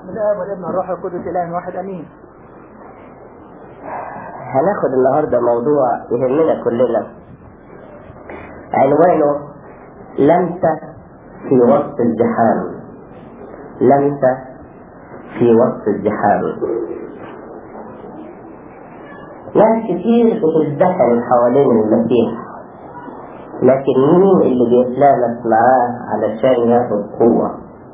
بسم الله والابن والروح القدس اله واحد امين هناخد النهاردة موضوع يهمنا كلنا عنوانه لمسة في وسط الزحام لمسة في وسط الزحام ناس كتير بتزدحم حوالين المسيح لكن مين اللي بيتلامس معاه علشان ياخد قوة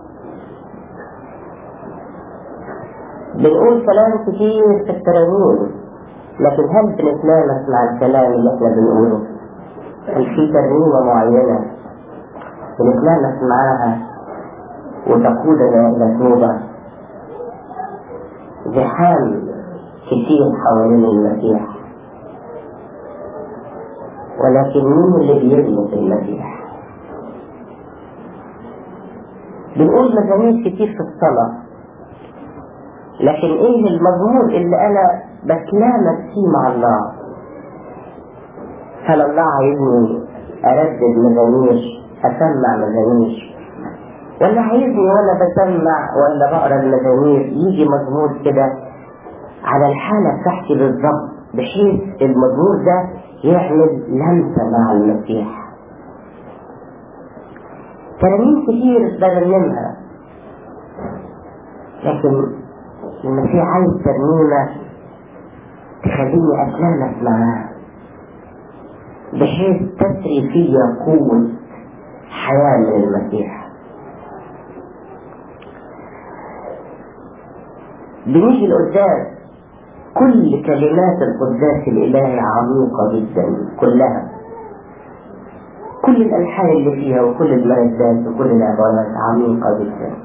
بنقول كلام كتير في الترانيم لكن هل بنتلامس مع الكلام اللي احنا بنقوله؟ هل في ترنيمة معينة بنتلامس معاها وتقودنا إلى توبة؟ زحام كتير حوالين المسيح ولكن مين اللي بيلمس المسيح؟ بنقول مزامير كتير في الصلاة لكن ايه المضمون اللي انا بتلامس فيه مع الله هل الله عايزني اردد مزامير اسمع مزامير ولا عايزني وانا بسمع ولا بقرا المزامير يجي مزمور كده على الحالة بتاعتي بالظبط بحيث المزمور ده يعمل لمسة مع المسيح ترانيم كتير برنمها لكن المسيح عايز ترنيمة تخليني أتلامس معاه بحيث تسري فيا قوة حياة من المسيح بنيجي القداس كل كلمات القداس الإلهي عميقة جدا كلها كل الألحان اللي فيها وكل الملذات وكل العبارات عميقة جدا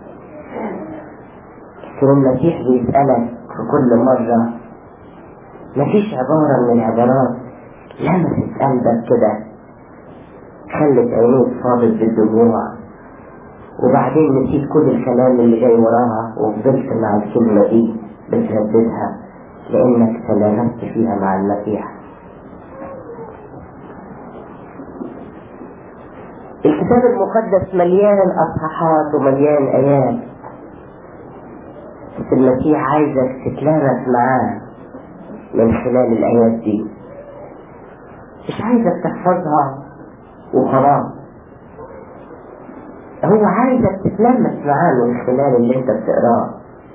لكن المسيح بيسألك في كل مرة مفيش عبارة من العبارات لمست قلبك كده خلت عينيك فاضت بالدموع وبعدين نسيت كل الكلام اللي جاي وراها وفضلت مع الكلمة دي بترددها لأنك تلامست فيها مع المسيح الكتاب المقدس مليان أصحاحات ومليان آيات بس المسيح عايزك تتلامس معاه من خلال الآيات دي مش عايزك تحفظها وخلاص هو عايزك تتلمس معاه من خلال اللي انت بتقراه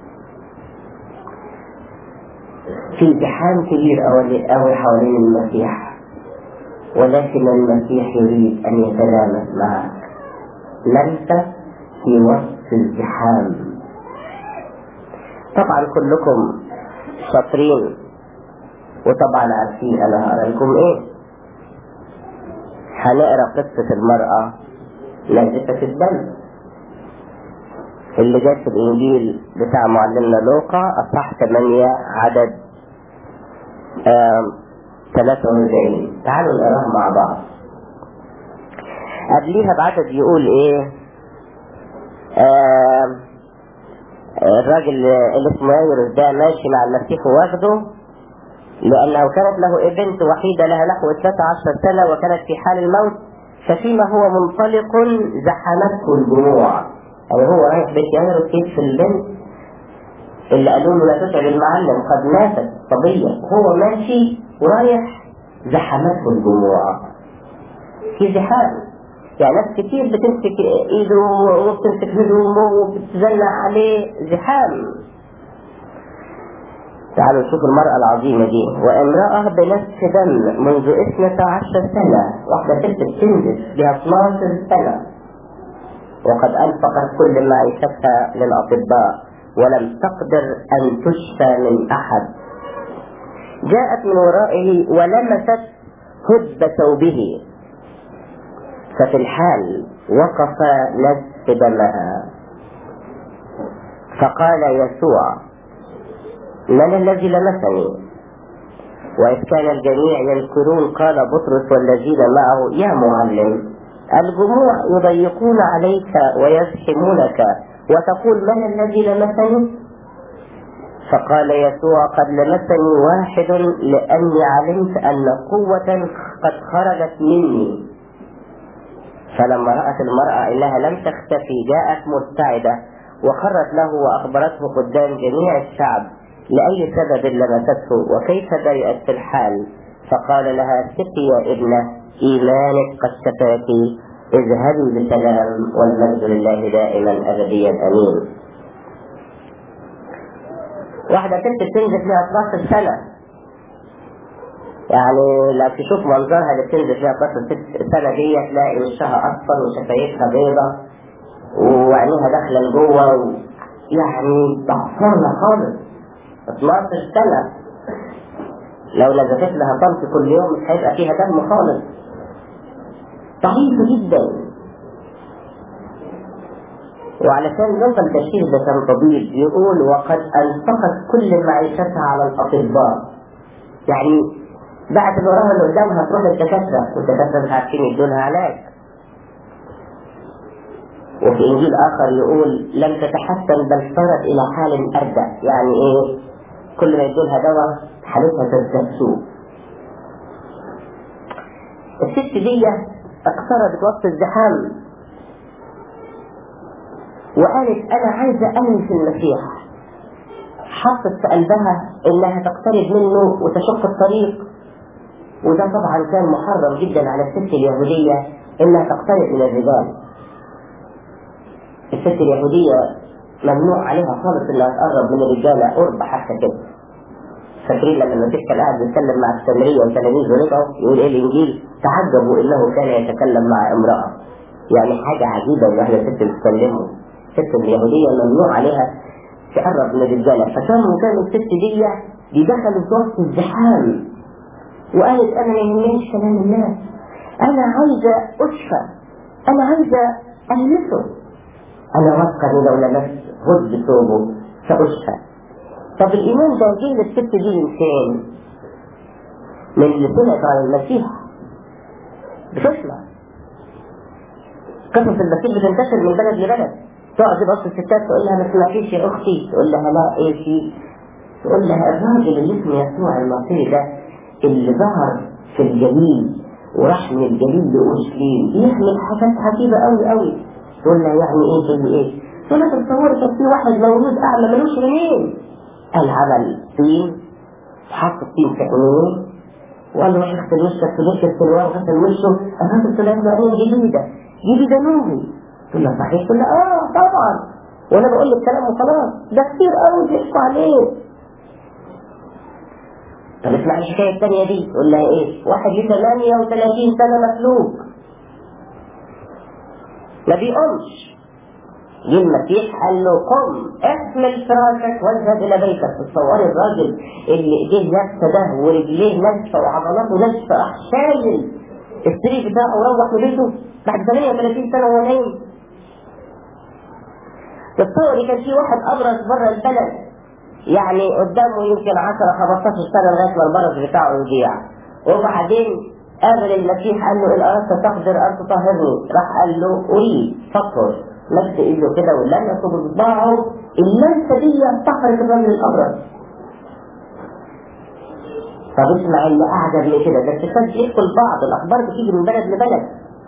في زحام كبير قوي حوالين المسيح ولكن المسيح يريد ان يتلامس معك لمسة في وسط الزحام طبعا كلكم شاطرين وطبعا عارفين انا هقرا لكم ايه هنقرا قصة المرأة نازفة الدم اللي جت في الانجيل بتاع معلمنا لوقا اصح 8 عدد 43 تعالوا نقراها مع بعض قبليها بعدد يقول ايه آه الراجل اللي اسمه يورس ده ماشي مع المسيح واخده لأنه كانت له بنت وحيدة لها نحو 13 سنة وكانت في حال الموت ففيما هو منطلق زحمته الدموع يعني هو رايح بيت يورس في البنت اللي قالوا له لا تتعب المعلم قد ماتت صبية هو ماشي ورايح زحمته الدموع في زحام يعني ناس كتير بتمسك ايده وبتمسك هدومه وبتزنق عليه زحام تعالوا نشوف المرأة العظيمة دي وامرأة بنفس دم منذ 12 سنة واحدة ست بتنزف لها 12 سنة وقد أنفقت كل معيشتها للأطباء ولم تقدر أن تشفى من أحد جاءت من ورائه ولمست هب ثوبه ففي الحال وقف نزف دمها فقال يسوع من الذي لمسني وإذ كان الجميع يذكرون قال بطرس والذين معه يا معلم الجموع يضيقون عليك ويزحمونك وتقول من الذي لمسني فقال يسوع قد لمسني واحد لأني علمت أن قوة قد خرجت مني فلما رأت المرأة إنها لم تختفي جاءت مرتعدة وخرت له وأخبرته قدام جميع الشعب لأي سبب لمسته وكيف برئت في الحال فقال لها ثقي يا ابنة إيمانك قد شفاك اذهبي بسلام والمجد لله دائما أبديا أمين واحدة ست بتنزل فيها 12 سنة يعني لو تشوف منظرها اللي بتنزل فيها 12 سنة دي تلاقي وشها أصفر وشفايفها بيضة وعينيها داخلة لجوه و... يعني ضعفانة خالص 12 سنة لو نزفت لها طمس كل يوم مش هيبقى فيها دم خالص ضعيفة جدا وعلشان يوصل تشكيل ده كان طبيب يقول وقد أنفقت كل معيشتها على الأطباء يعني بعد اللي وراها اللي قدامها تروح للدكاترة والدكاترة مش عارفين يدولها علاج وفي إنجيل آخر يقول لم تتحسن بل صارت إلى حال أردى يعني إيه كل ما يدولها دواء حالتها تزداد سوء الست دي اقتربت وسط الزحام وقالت انا عايزه امن في المسيح حطت في قلبها انها تقترب منه وتشق الطريق وده طبعا كان محرم جدا على الست اليهوديه انها تقترب من الرجال الست اليهوديه ممنوع عليها خالص انها تقرب من الرجاله قرب حتى كده فاكرين لما المسيح كان قاعد بيتكلم مع السامريه وتلاميذه رجعوا يقول ايه الانجيل تعجبوا انه كان يتكلم مع امراه يعني حاجه عجيبه ان واحده ست بتكلمه الست اليهوديه ممنوع عليها تقرب من الرجاله فكانوا كانوا الست دي دي دخلت وسط الزحام وقالت انا ما يهمنيش كلام الناس انا عايزه اشفى انا عايزه المسه انا واثقه اني لو لمست هد ثوبه ساشفى طب الإيمان ده جه للست دي من فين؟ من اللي سمعت عن المسيح بتسمع قصص المسيح بتنتشر من بلد لبلد تقعد بص الستات تقول لها ما سمعتيش يا اختي تقول لها لا ايه في تقول لها الراجل اللي اسمه يسوع المصري ده اللي ظهر في الجليل وراح من الجليل لاورشليم بيعمل حاجات عجيبه قوي قوي تقول لها يعني ايه زي ايه؟ تقول لها تصوري كان في واحد مولود اعمى ملوش عينين قال عمل طين حط الطين في عينيه وقال له روح اغسل وشك في وش السلوان غسل وشه الراجل طلع له عين جديده جديده نوبي تقول له صحيح تقول له اه طبعا وانا بقول لك كلام وخلاص ده كتير قوي بيحكوا عليه طب اسمع الحكايه الثانيه دي تقول لها ايه؟ واحد ليه 38 سنه مسلوق ما بيقومش جه المسيح قال له قم احمل فراشك واذهب الى بيتك تصوري الراجل اللي ايديه ناشفه ده ورجليه ناشفه وعضلاته ناشفه راح شايل السرير بتاعه وروح لبيته بعد 38 سنه وهو نايم تصوري كان في واحد ابرز بره البلد يعني قدامه يمكن 10 15 سنه لغايه ما البرز بتاعه يضيع وبعدين قابل المسيح قال له ان اردت تقدر ان تطهرني راح قال له اريد فكر مد ايده كده ولمسه بصباعه اللمسه دي طهرت الرجل الابرز طب اسمع اللي اعجب من كده ده الستات بيحكوا لبعض الاخبار بتيجي من بلد لبلد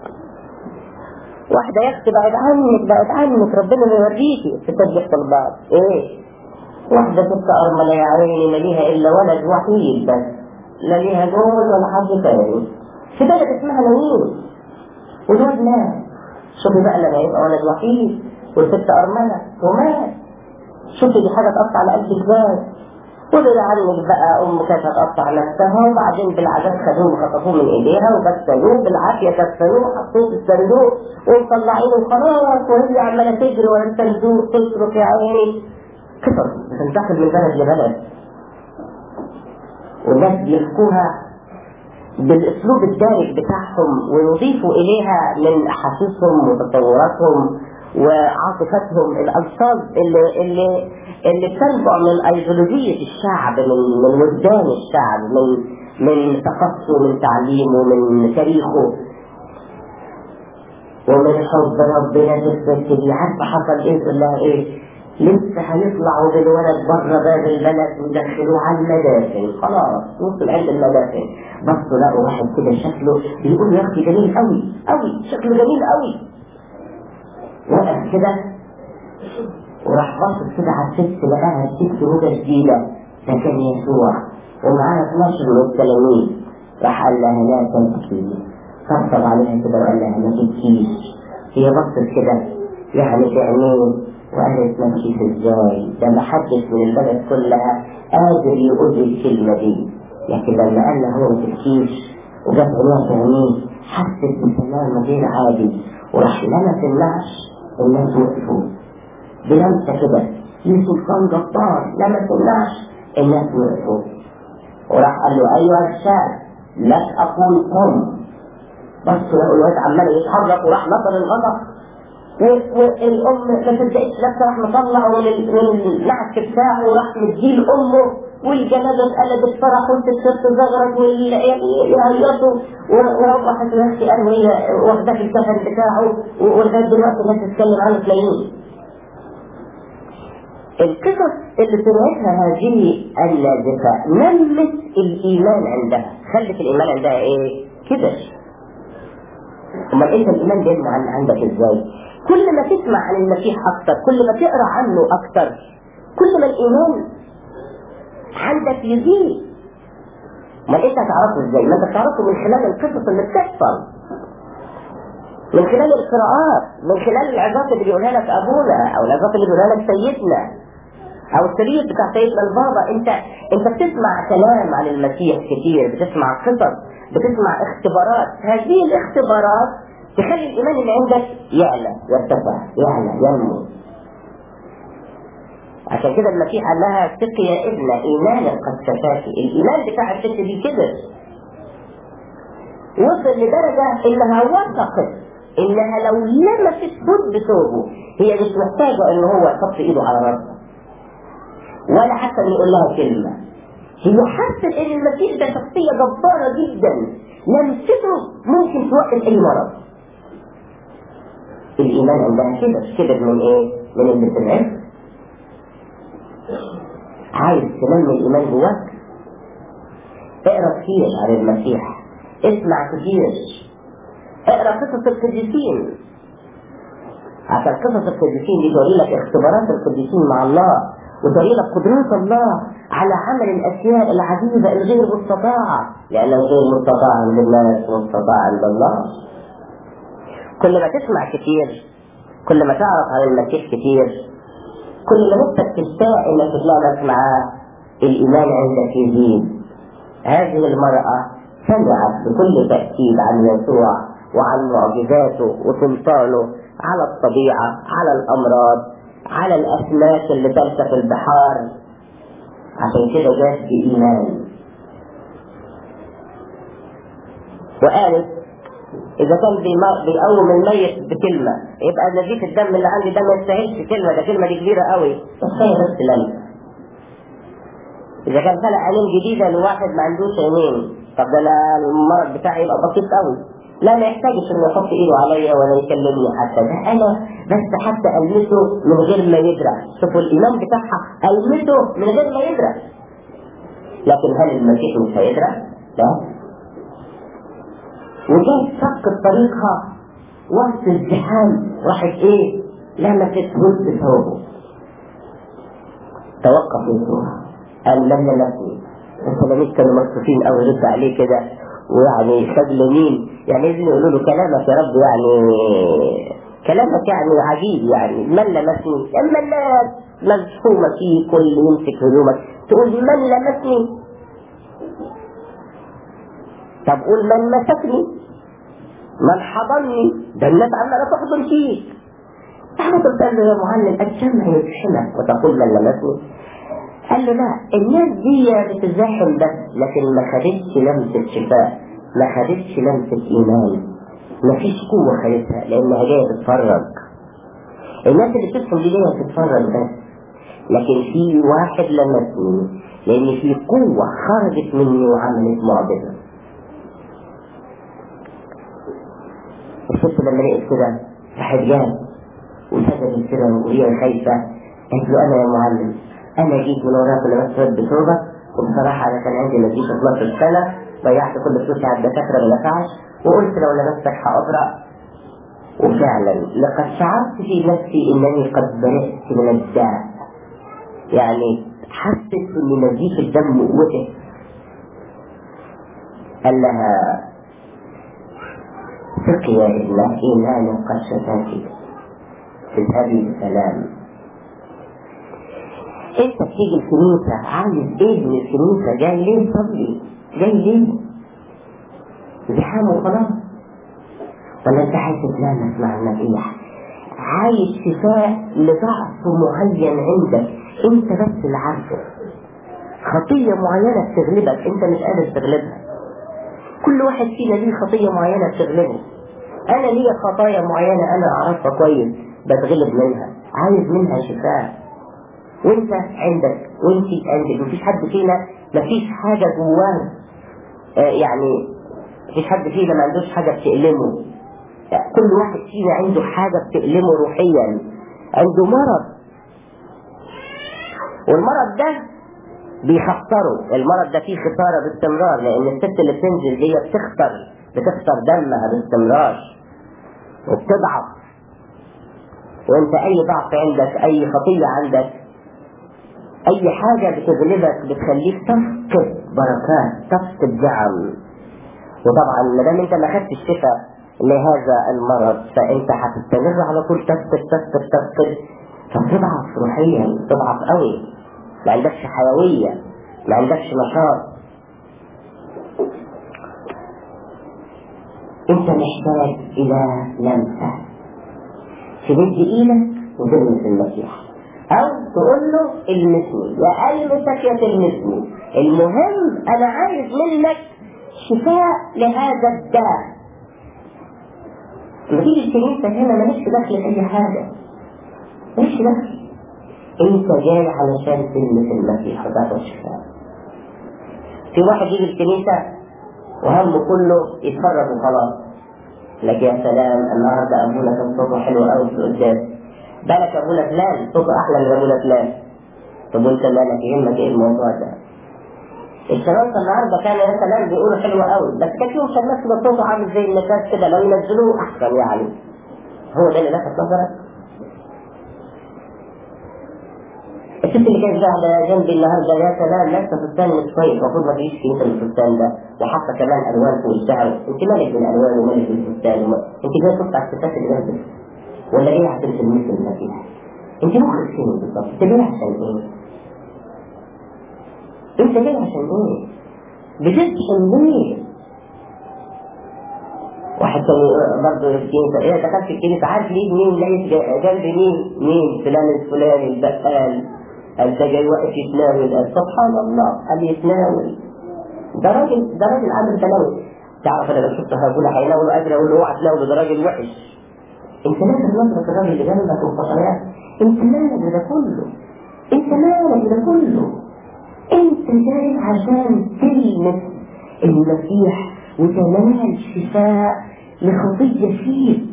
واحده يا اختي بعد عنك بعد عنك ربنا ما يوريكي الستات بيحكوا لبعض ايه واحده ست ارمله يا عيني ما ليها الا ولد وحيد بس لا ليها جوز ولا حد تاني في بلد اسمها نوين والواد مات شوفي بقى لما يبقى ولد وحيد والست أرملة ومات شوفي دي حاجة تقطع على قلب ازاي وبعد عنك بقى أم كانت هتقطع نفسها وبعدين بالعذاب خدوه وخطفوه من إيديها وغسلوه بالعافية كفنوه وحطوه في الصندوق ومطلعينه خلاص وهي عمالة تجري ورا الصندوق تصرخ يا عيني كفر بتنتقل من بلد لبلد والناس بيحكوها بالاسلوب الدارج بتاعهم ويضيفوا اليها من احاسيسهم وتصوراتهم وعاطفتهم الالفاظ اللي اللي اللي بتنبع من ايديولوجيه الشعب من من وجدان الشعب من من ثقافته من تعليمه من تاريخه ومن حب ربنا تثبت دي عارفه حصل ايه تقول لها ايه لسه هيطلعوا بالولد بره باب البلد ويدخلوه على المدافن خلاص وصل عند المدافن بصوا لقوا واحد كده شكله بيقول يا اختي جميل قوي قوي شكله جميل قوي وقف كده وراح باصص كده على الست لقاها الست هدى جديدة ده كان يسوع ومعاها 12 من التلاميذ راح قال لها لا تبكي طبطب عليها كده وقال لها ما تبكيش هي بصت كده يعني في عينيه وقالت ما تبكيش ازاي ده ما حدش من البلد كلها قادر يقول لي الكلمة دي لكن لما قال لها هو ما تبكيش وجاب عينيها في عينيه حست بسلام غير عادي وراح لمس النعش الناس وقفوا بلمسه كده في سلطان جبار لمس النعش الناس وقفوا وراح قال له ايها الشاب لك اقول قم بس لقوا الواد عمال يتحرك وراح نطر الغضب والام ما صدقتش نفسها راح مطلع من ال- من النعش بتاعه وراح مديه لامه والجنازه اتقلبت فرح والست زغرت والعيال يعيطوا وروحت نفسي انا وهي واخده في الكفن بتاعه ولغايه دلوقتي الناس تتكلم عنه تلاقيه القصص اللي سمعتها هذه اللاذقة نمت الإيمان عندها خلت الإيمان عندها إيه؟ كده أمال أنت الإيمان بيبنى عن عندك إزاي؟ كل ما تسمع عن المسيح أكتر كل ما تقرأ عنه أكتر كل ما الإيمان عندك يزيد أمال أنت هتعرفه إزاي؟ ما أنت تعرفه من خلال القصص اللي بتحصل من خلال القراءات من خلال العظات اللي بيقولها لك أبونا أو العظات اللي بيقولها لك سيدنا او السرير بتاع سيدنا البابا انت انت بتسمع كلام عن المسيح كتير بتسمع قصص بتسمع اختبارات هذه الاختبارات تخلي الايمان اللي عندك يعلى يرتفع يعلى ينمو عشان كده المسيح قال لها ثق يا ابنة ايمانك قد شفاكي الايمان بتاع الست دي كده وصل لدرجة انها وثقت انها لو لمست خد بثوبه هي مش محتاجة ان هو يحط ايده على راسها ولا حتى ان يقول لها كلمة هي حست ان المسيح ده شخصية جبارة جدا لمسته ممكن توقف اي مرض الايمان عندها كده كده من ايه من اللي سمعت عايز تنمي الايمان جواك اقرا كتير عن المسيح اسمع كتير اقرا قصص القديسين عشان قصص القديسين دي توري لك اختبارات القديسين مع الله وتوري لك قدرات الله على عمل الاشياء العجيبه الغير مستطاعه لان الغير مستطاع عند الناس مستطاع عند الله كل ما تسمع كتير كل ما تعرف عن المسيح كتير كل ما نفسك تشتاق انك تتلامس معاه الايمان عندك يزيد هذه المراه سمعت بكل تاكيد عن يسوع وعن معجزاته وسلطانه على الطبيعه على الامراض على الأسماك اللي تلك في البحار عشان كده جات بإيمان وقالت إذا كان بيقوم الميت بكلمة يبقى نزيف الدم اللي عندي ده ما يستاهلش كلمة ده كلمة دي كبيرة قوي بس هي بس لمسة إذا كان خلق عينين جديدة لواحد ما عندوش عينين طب ده أنا المرض بتاعي يبقى بسيط قوي لا ما يحتاجش انه يحط ايده عليا ولا يكلمني حتى ده انا بس حتى المسه من غير ما يدرى شوفوا الايمان بتاعها المسه من غير ما يدرى لكن هل المسيح مش هيدرى؟ لا وجاءت شق طريقها وسط الزحام راحت ايه؟ لمست هز ثوبه توقف يسوع قال لم يلمسني التلاميذ كانوا مكسوفين قوي رد عليه كده ويعني خد مين يعني لازم يقولوا له كلامك يا رب يعني كلامك يعني عجيب يعني من لمسني اما الناس مزحومة فيك واللي يمسك هدومك تقول من لمسني طب قول من مسكني من حضني ده الناس عمالة تحضن فيك احنا قلت له يا معلم الجمع يزحمك وتقول من لمسني قال له لا الناس دي بتزاحم بس لكن ما خدتش لمسة شفاء ما خدتش لمسة إيمان ما فيش قوة خدتها لأنها جاية تتفرج الناس اللي بتدخل دي جاية تتفرج بس لكن في واحد لمسني لأن في قوة خرجت مني وعملت معجزة الست لما لقيت كده راحت جات وسجدت كده وهي خايفة قالت له أنا يا معلم انا جيت من وراك لما اشتغلت بتوبه وبصراحه انا كان عندي نتيجه 12 سنه ضيعت كل فلوسي على الدكاتره ما نفعش وقلت لو لمستك هابرا وفعلا لقد شعرت في نفسي انني قد برئت من الداء يعني حسيت ان نزيف الدم وقف قال لها ثقي يا ابنة إيمانك قد شفاك اذهبي بسلام انت بتيجي الكنيسة عايز ايه من الكنيسة جاي ليه تصلي جاي ليه زحام وخلاص ولا انت عايز تتلامس مع المسيح عايز شفاء لضعف معين عندك انت بس اللي عارفه خطية معينة بتغلبك انت مش قادر تغلبها كل واحد فينا ليه خطية معينة بتغلبه انا ليا خطايا معينة انا اعرفها كويس بتغلب منها عايز منها شفاء وانت عندك وانت عندك مفيش حد فينا مفيش حاجة جواه آه يعني مفيش حد فينا ما عندوش حاجة بتألمه يعني كل واحد فينا عنده حاجة بتألمه روحيا عنده مرض والمرض ده بيخسره المرض ده فيه خسارة باستمرار لأن الست اللي بتنزل دي بتخسر بتخسر دمها باستمرار وبتضعف وانت اي ضعف عندك اي خطية عندك اي حاجة بتغلبك بتخليك تفقد بركات تفقد دعم وطبعا ما دام انت ما خدتش شفاء لهذا المرض فانت هتستمر على طول تفقد تفقد تفقد فتضعف روحيا تضعف قوي ما عندكش حيوية ما عندكش نشاط انت محتاج الى لمسة تمد ايدك وتلمس المسيح او تقول له المسني يا المسك يا تلمسني المهم انا عايز منك شفاء لهذا الداء لما تيجي الكنيسة هنا مالكش دخل في أي حاجة مالكش دخل أنت جاي علشان تلمس المسيح وتاخد شفاء في واحد يجي الكنيسة وهمه كله يتفرج وخلاص لك يا سلام النهارده ابونا كان صوته حلو قوي في القداس بالك ابونا فلان صوته احلى من ابونا فلان طب وانت مالك يهمك ايه الموضوع ده؟ الشباب النهارده كان يا سلام بيقولوا حلو قوي بس كان فيهم شباب كده صوته عامل زي النساس كده لو ينزلوه احسن يعني هو ده اللي لفت نظرك؟ الست اللي كانت قاعده جنبي النهارده يا سلام لابسه فستان مش كويس المفروض ما تجيش كنيسه بالفستان ده وحاطه كمان الوان فوق الشعر انت مالك بالالوان ومالك بالفستان وما... انت جايه تقطع الستات اللي جنبك ولا جايه عشان تلمس المسيح انت مخك فين بالظبط؟ انت جايه عشان ايه؟ انت جاي عشان ايه؟ بتدخل ليه؟ واحد كان برضه في الكنيسة ايه دخلت الكنيسة عارف ليه مين لقيت جنبي مين؟ مين؟ فلان الفلاني البقال قال ده جاي واقف يتناول قال سبحان الله قال يتناول ده راجل ده راجل عامل تناول تعرف انا لو شفت هقول هيناول قادر اقول له اوعى تناول ده راجل وحش انت لازم نظرة الراجل اللي جنبك والخطايات انت مالك ده كله انت مالك ده كله انت جاي عشان تلمس المسيح وتنال شفاء لخطية فيك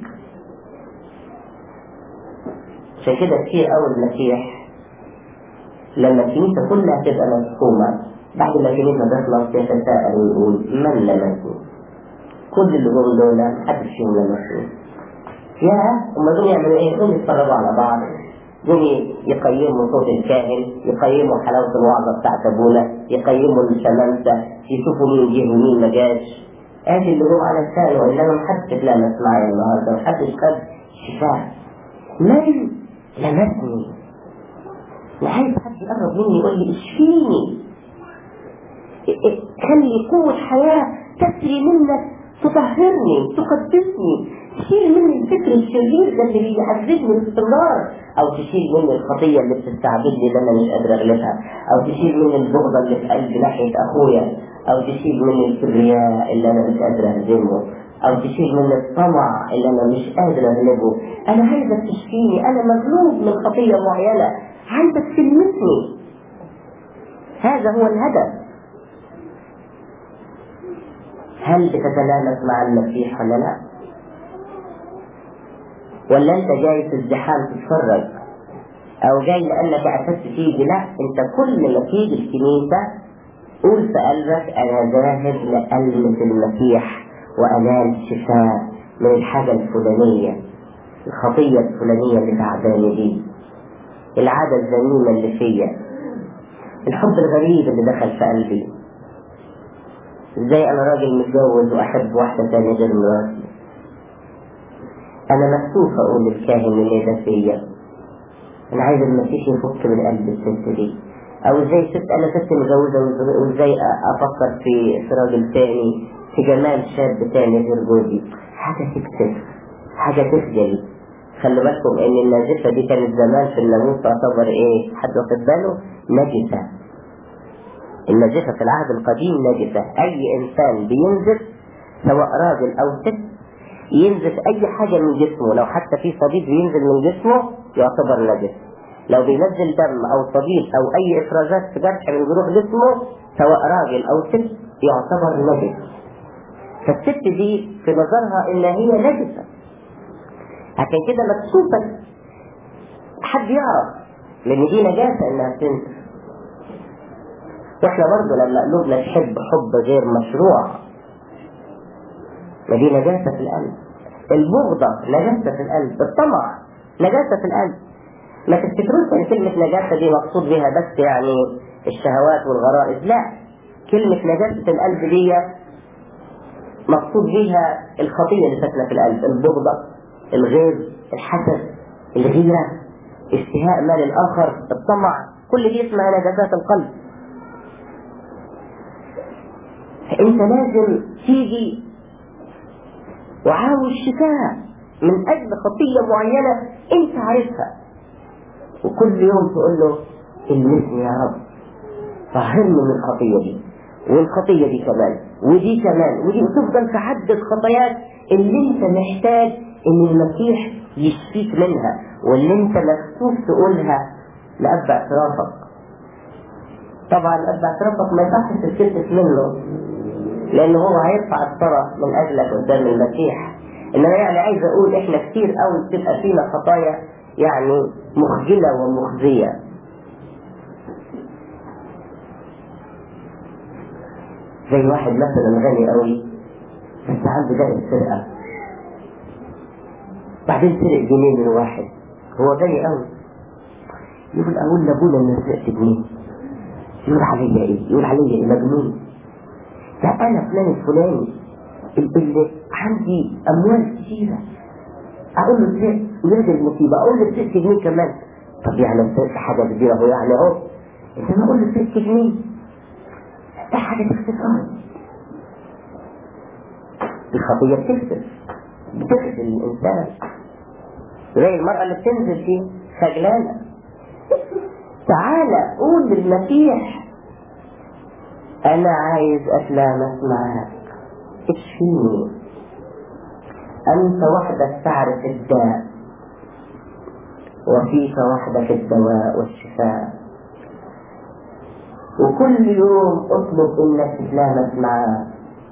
عشان كده كتير قوي المسيح لما الكنيسة كلها تبقى مسحومة بعد ما الكنيسة تخلص يتساءل ويقول من لمسني؟ كل اللي جم دول محدش فيهم لمسني. يا هم دول يعملوا ايه؟ دول يتفرجوا على بعض دول يقيموا صوت الكاهن يقيموا حلاوة الوعظة بتاعت أبونا يقيموا الشمامسة يشوفوا مين جه ومين ما جاش ادي اللي جم على لسانه انما محدش اتلامس معايا النهارده محدش خد شفاء من لمسني انا عايز حد يقرب مني يقول لي اشفيني خلي قوة حياة تسري منك تطهرني تقدسني تشيل مني الفكر الشرير ده اللي بيعذبني باستمرار او تشيل مني الخطيه اللي بتستعبدني اللي انا مش قادر اغلبها او تشيل مني البغضه اللي في قلبي ناحيه اخويا او تشيل مني الكبرياء اللي انا مش قادر اهزمه او تشيل مني الطمع اللي انا مش قادر اغلبه انا عايزك تشفيني انا مغلوب من خطيه معينه عايزك تلمسني هذا هو الهدف هل بتتلامس مع المسيح ولا لا؟ ولا انت جاي في الزحام تتفرج او جاي لانك اعتدت تيجي لا انت كل ما تيجي الكنيسه قول في قلبك انا ذاهب لالمس المسيح وانال شفاء من الحاجه الفلانيه الخطية الفلانية اللي تعبانة دي العادة الذميمة اللي فيا الحب الغريب اللي دخل في قلبي ازاي انا راجل متجوز واحب واحدة تانية غير مراتي انا مكسوف اقول للكاهن اللي ده فيا انا عايز المسيح يفك من قلب الست دي او ازاي ست انا ست متجوزة وازاي افكر في في راجل تاني في جمال شاب تاني غير جوزي حاجة تكسف حاجة تخجل خلوا بالكم ان النازفة دي كانت زمان في الناموس تعتبر ايه حد واخد باله نجسة النجسة في العهد القديم نجسة اي انسان بينزف سواء راجل او ست ينزف اي حاجة من جسمه لو حتى في صديد بينزل من جسمه يعتبر نجس لو بينزل دم او صديد او اي افرازات في جرح من جروح جسمه سواء راجل او ست يعتبر نجس فالست دي في نظرها ان هي نجسة عشان كده مكسوفة حد يعرف لان دي نجاسة انها تنزف واحنا برضه لما قلوبنا تحب حب غير مشروع ما دي نجاسة في القلب البغضة نجاسة في القلب الطمع نجاسة في القلب ما تفتكروش ان كلمة نجاسة دي مقصود بها بس يعني الشهوات والغرائز لا كلمة نجاسة القلب دي مقصود بها الخطية اللي ساكنة في القلب البغضة الغيظ الحسد الغيرة اشتهاء مال الآخر الطمع كل دي اسمها نجاسات القلب فأنت لازم تيجي وعاوز شفاء من أجل خطية معينة أنت عارفها وكل يوم تقول له المسني يا رب طهرني من الخطية دي والخطية دي كمان ودي كمان ودي وتفضل تعدد خطاياك اللي انت محتاج ان المسيح يشفيك منها واللي انت مكسوف تقولها لأب اعترافك طبعا أب اعترافك ما يصحش تتكسف منه لأن هو هيرفع الصلاة من أجلك قدام المسيح إنما يعني عايز أقول إحنا كتير قوي بتبقى فينا خطايا يعني مخجلة ومخزية زي واحد مثلا غني قوي بس عنده داء السرقة بعدين سرق جنيه من واحد هو غني قوي يقول اقول لابونا ان سرقت جنيه يقول عليا ايه يقول عليا ايه مجنون ده انا فلان الفلاني اللي عندي اموال كتيره اقول له سرقت ولاد المصيبه اقول له سرقت جنيه كمان طب يعني سرقت حاجه كبيره هو يعني اهو انما اقول له سرقت جنيه ده حاجه تكسف قوي الخطيه بتكسف بتكسب الإنسان زي المرأة اللي بتنزل دي خجلانة تعالى قول للمسيح أنا عايز أتلامس معاك اشفيني أنت وحدك تعرف الداء وفيك وحدك الدواء والشفاء وكل يوم اطلب انك تتلامس معاه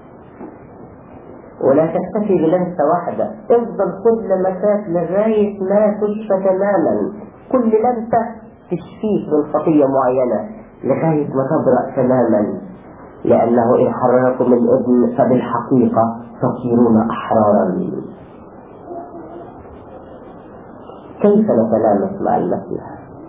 ولا تكتفي بلمسة واحدة افضل خد لمسات لغاية ما تشفى تماما كل لمسة تشفيك من خطية معينة لغاية ما تبرأ تماما لأنه إن حرركم الابن فبالحقيقة تصيرون أحرارا كيف نتلامس مع المسيح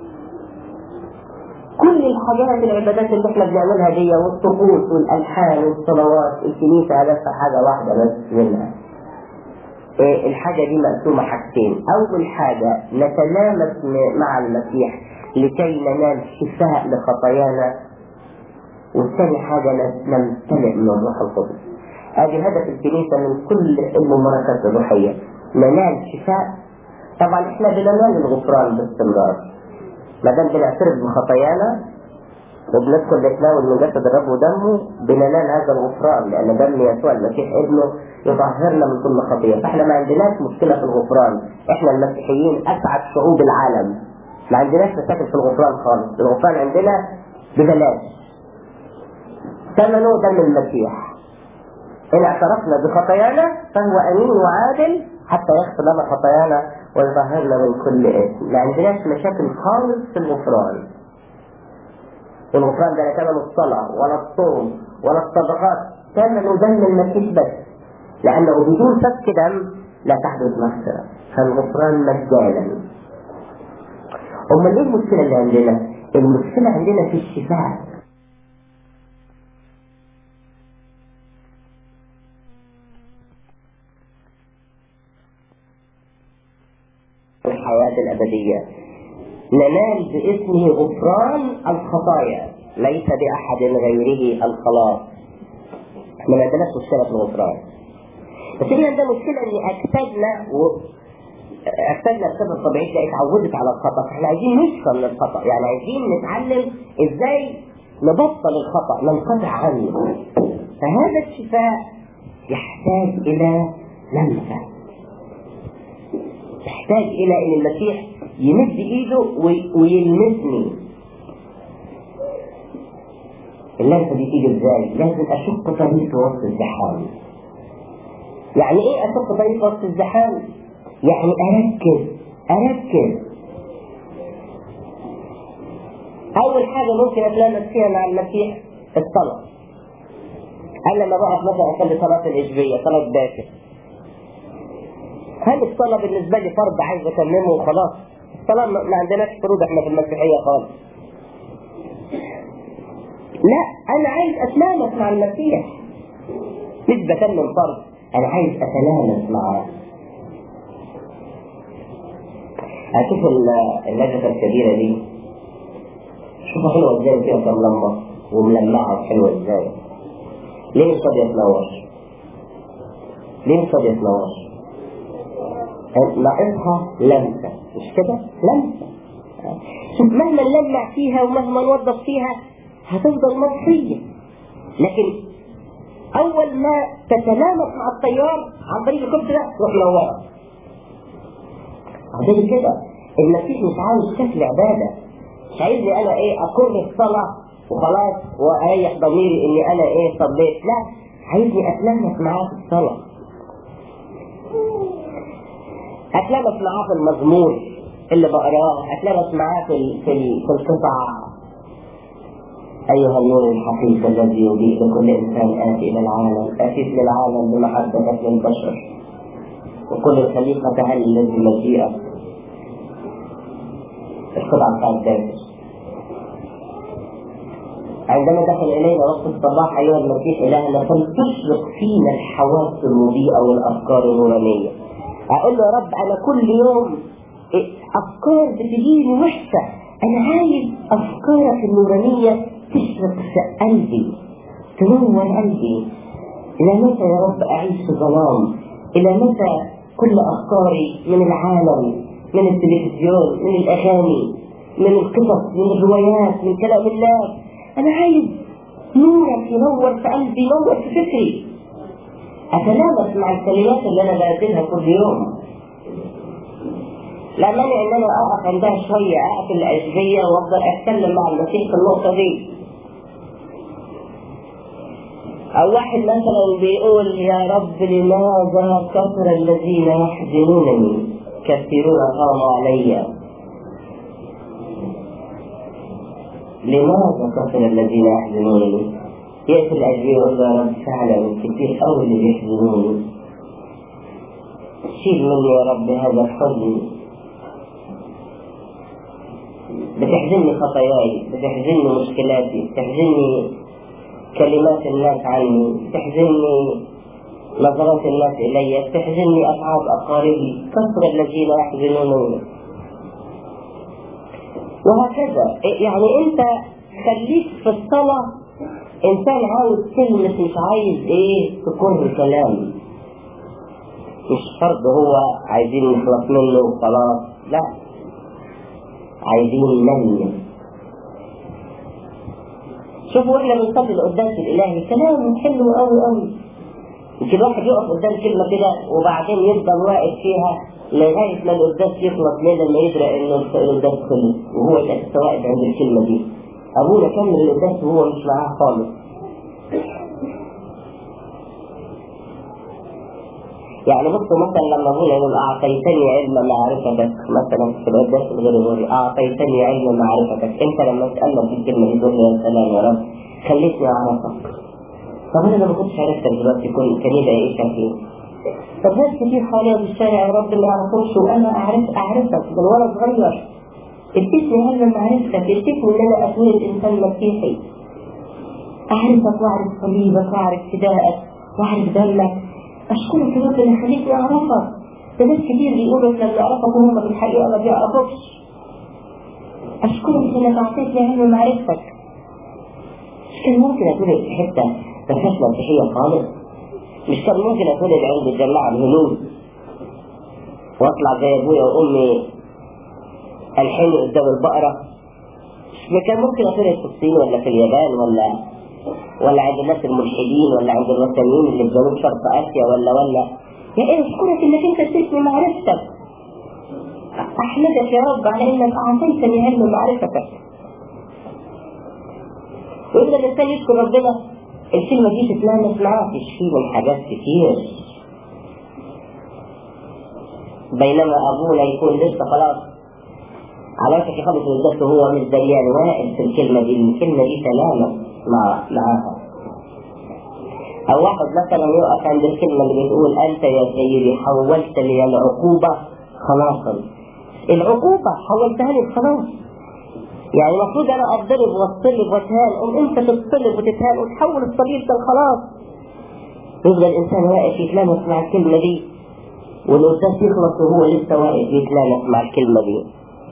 كل الحاجات العبادات اللي احنا بنعملها دي والطقوس والالحان والصلوات الكنيسه هدفها حاجه واحده بس منها إيه الحاجة دي مقسومة حاجتين أول حاجة نتلامس مع المسيح لكي ننال شفاء لخطايانا والثاني حاجة نمتلئ من الروح القدس ادي هدف الكنيسة من كل الممارسات الروحية ننال شفاء طبعا احنا بننال الغفران باستمرار ما دام بنعترف بخطايانا وبندخل نتناول من جسد الرب ودمه بننال هذا الغفران لان دم يسوع المسيح ابنه يطهرنا من كل خطيه فاحنا ما عندناش مشكله في الغفران احنا المسيحيين اسعد شعوب العالم ما عندناش مشاكل في الغفران خالص الغفران عندنا ببلاش ثمنه دم المسيح ان اعترفنا بخطايانا فهو امين وعادل حتى يغفر لنا خطايانا ويطهرنا من كل اثم ما عندناش مشاكل خالص في الغفران والغفران ده لا ثمن الصلاة ولا الصوم ولا الصدقات ثمن دم المسيح بس لأنه بدون سفك دم لا تحدث مغفرة فالغفران مجانا امال ايه المشكله اللي عندنا المشكله عندنا في الشفاء الحياة الأبدية ننال باسمه غفران الخطايا ليس بأحد غيره الخلاص احنا ما عندناش مشكلة في الغفران بس هي عندنا مشكلة ان اجسادنا و... اجسادنا بسبب طبيعتنا اتعودت على الخطأ فاحنا عايزين نشفى من الخطأ يعني عايزين نتعلم ازاي نبطل الخطأ ننقطع عنه فهذا الشفاء يحتاج الى لمسة يحتاج الى ان المسيح يمد ايده وي... ويلمسني اللمسة دي تيجي ازاي؟ لازم اشق طريق في وسط الزحام يعني ايه اشق طريق في وسط الزحام؟ يعني اركز اركز اول حاجة ممكن اتلامس فيها مع المسيح الصلاة انا لما بقف مثلا اصلي صلاة العشبية صلاة باكر هل الصلاة بالنسبة لي فرض عايز اتممه وخلاص؟ الصلاة ما ما عندناش فروض احنا في المسيحية خالص. لا أنا عايز أتلامس مع المسيح. مش بتمم فرض، أنا عايز أتلامس معاه. هشوف ال- النجفة الكبيرة دي شوفها حلوة ازاي فيها كام لمبة وملمعة حلوة ازاي. ليه مش راضية تنور؟ ليه مش راضية تنور؟ ناقصها لمسة مش كده؟ لمسة شوف مهما نلمع فيها ومهما نوظف فيها هتفضل مطفية لكن أول ما تتلامس مع التيار عن طريق الكرسي ده تروح منورة عشان كده المسيح مش عاوز شكل عبادة مش عايزني أنا إيه أكر الصلاة وخلاص وأريح ضميري إني أنا إيه صليت لا عايزني أتلمس معاه في الصلاة اتلمس معاه في المزمور اللي بقراه اتلمس معاه في ال- في ال- في القطع ايها النور الحقيقي الذي يضيء لكل انسان اتي الى العالم اتيت للعالم بمحبتك للبشر وكل الخليقه هل الذي مجيئك القطعه بتاعت داود عندما دخل الينا وقت الصباح ايها المسيح الهنا فلتشرق فينا الحواس المضيئه والافكار النورانيه اقول له يا رب انا كل يوم افكار بتجيني وحشه انا عايز افكارك النورانيه تشرق في قلبي تنور قلبي الى متى يا رب اعيش في ظلام الى متى كل افكاري من العالم من التلفزيون من الاغاني من القصص من الروايات من كلام الله انا عايز نورك ينور في قلبي ينور في فكري اتلامس مع الكلمات اللي انا بقدمها كل يوم لا مانع ان انا اقف عندها شويه اقف العشبيه وافضل اتكلم مع المسيح في النقطه دي او واحد مثلا بيقول يا رب لماذا كثر الذين يحزنونني كثيرون قاموا علي لماذا كثر الذين يحزنونني يأتي الأجري يقول له يا رب فعلا كتير قوي اللي بيحزنوني شيل مني يا رب هذا الحزن بتحزني خطاياي بتحزني مشكلاتي بتحزني كلمات الناس عني بتحزني نظرات الناس إلي بتحزني أصحاب أقاربي كثر الذين يحزنونني وهكذا يعني أنت خليك في الصلاة إنسان عاوز تلمس مش عايز إيه تكر كلام مش فرض هو عايزين نخلص منه وخلاص لا عايزين نلمس شوفوا احنا بنصلي القداس الالهي كلام حلو قوي قوي يمكن الواحد يقف قدام كلمه كده وبعدين يفضل واقف فيها لغايه ما القداس يخلص ليه لما يدرى انه القداس خلص وهو لسه واقف عند الكلمه دي ابونا كمل القداس وهو مش معاه خالص يعني بصوا مثلا لما ابونا يقول اعطيتني علم معرفتك مثلا في القداس الغريغوري اعطيتني علم معرفتك انت لما تامل في الكلمه دي تقول له يا سلام يا رب خليتني اعرفك طب انا لو ما كنتش عرفتك دلوقتي كن كان يبقى ايه شكلي؟ طب ناس كتير حواليا في الشارع يا رب ما يعرفوش وانا اعرف اعرفك من وانا صغير اديتني هذا معرفتك اديتني ان انا اكون انسان مسيحي اعرفك واعرف صليبك واعرف فدائك واعرف دمك اشكرك يا رب اللي خليتني اعرفك ده ناس كتير بيقولوا احنا بنعرفك وهم في الحقيقه ما بيعرفوكش اشكرك انك اعطيتني علم معرفتك مش كان ممكن اتولد في حته ما فيهاش مسيحيه خالص مش كان ممكن اتولد عند الجماعه الهنود واطلع زي ابويا وامي الحين قدام البقره مش كان ممكن اتولد في الصين ولا في اليابان ولا ولا عند الناس الملحدين ولا عند الوثنيين اللي في جنوب شرق اسيا ولا ولا يا ايه اشكرك انك انت اديتني معرفتك احمدك يا رب على انك اعطيتني علم معرفتك وإذا الإنسان يشكر ربنا الكلمة دي تتلامس معاه تشفيه من حاجات كتير بينما أبونا يكون لسه خلاص على وشك يخلص وزارته هو مش ديان واقف في الكلمة دي الكلمة دي تلامس مع معاها أو واحد مثلا يقف عند الكلمة اللي بتقول أنت يا سيدي حولت لي العقوبة خلاصا العقوبة حولتها لي خلاص يعني المفروض انا اتضرب واتصلب واتهان ام انت تتصلب وتتهان وتحول الصليب ده خلاص يفضل الانسان واقف يتلامس مع الكلمه دي والقداس يخلص وهو لسه واقف يتلامس مع الكلمه دي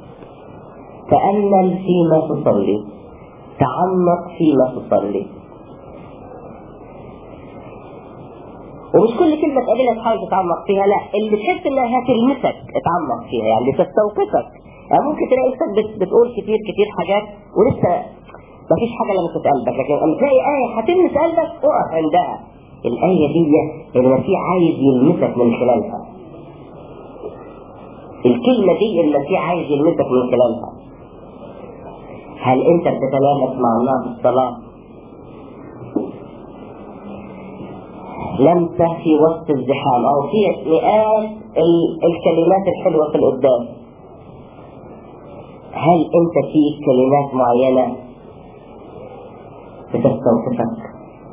تأمل فيما تصلي تعمق فيما تصلي ومش كل كلمة تقابلها تحاول تتعمق فيها لا اللي تحس انها هتلمسك اتعمق فيها يعني تستوقفك يعني ممكن تلاقي نفسك بت- بتقول كتير كتير حاجات ولسه ما فيش حاجة لمست قلبك لكن لما تلاقي آية هتلمس قلبك اقف عندها الآية دي المسيح عايز يلمسك من خلالها الكلمة دي المسيح عايز يلمسك من خلالها هل انت بتتلامس مع الله في الصلاة لمسة في وسط الزحام او في مئات ال- الكلمات الحلوة في القدام هل انت في كلمات معينة بتستوقفك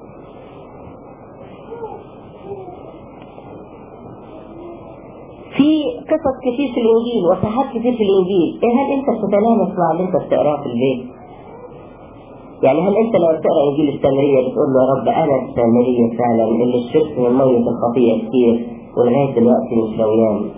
في قصص كتير في الانجيل وساعات كتير في الانجيل إيه هل انت بتتلامس مع اللي انت بتقراه في البيت يعني هل انت لو بتقرا انجيل السامريه بتقول له يا رب انا السامريه فعلا اللي شربت من ميه الخطيه كتير ولغايه دلوقتي مش رويان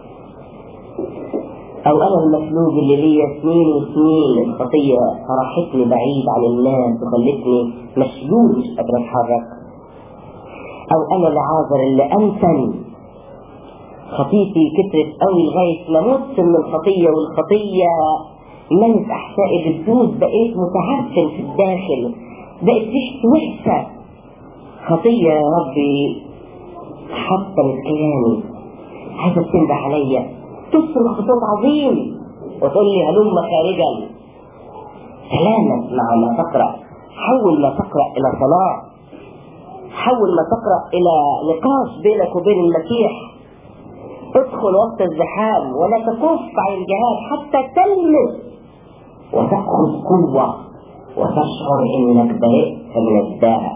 او انا المفلوج اللي ليا سنين وسنين الخطيه فرحتني بعيد عن الناس وخلتني مشلول مش قادر اتحرك او انا العاذر اللي انتن خطيتي كترت قوي لغايه ما مت من الخطيه والخطيه ملت احشائي بتدوس بقيت متعفن في الداخل بقت ريحتي وحشه خطيه يا ربي حطمت كياني عايزه تنده عليا تصرخ بصوت عظيم وتقول لي هلم خارجا تلامس مع ما تقرا حول ما تقرا الى صلاه حول ما تقرا الى نقاش بينك وبين المسيح ادخل وسط الزحام ولا تكف عن الجهاد حتى تلمس وتأخذ قوة وتشعر انك برئت من الداء